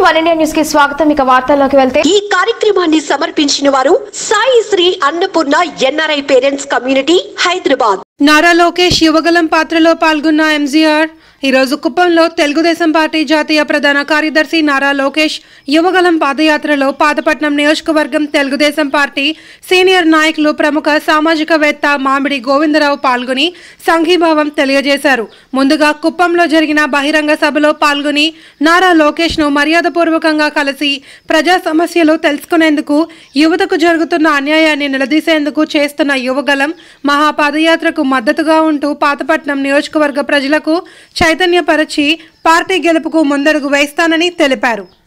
one India news కి స్వాగతం ఇక వార్తల్లోకి వెళ్తే ఈ కార్యక్రమాన్ని సమర్పించిన వారు Sai Shri Annapurna NRI parents community Hyderabad Nara Lokesh Yuvagalam పాత్రలో పాల్గొన్న ఎంజీఆర్ ఈరోజు కుప్పంలో తెలుగుదేశం పార్టీ జాతీయ ప్రధాన కార్యదర్శి నారా లోకేష్ యువగలం పాదయాత్రలో పాతపట్నం నియోజకవర్గం తెలుగుదేశం పార్టీ సీనియర్ నాయకులు ప్రముఖ సామాజికవేత్త మామిడి గోవిందరావు పాల్గొని సంఘీభావం తెలియజేశారు ముందుగా కుప్పంలో జరిగిన బహిరంగ సభలో పాల్గొని నారా లోకేష్ ను మర్యాదపూర్వకంగా కలిసి ప్రజా సమస్యలు తెలుసుకునేందుకు యువతకు జరుగుతున్న అన్యాయాన్ని నిలదీసేందుకు చేస్తున్న యువగలం మహాపాదయాత్రకు మద్దతుగా ఉంటూ పాతపట్నం నియోజకవర్గ ప్రజలకు చైతన్యపరచి పార్టీ గెలుపుకు ముందడుగు వేస్తానని తెలిపారు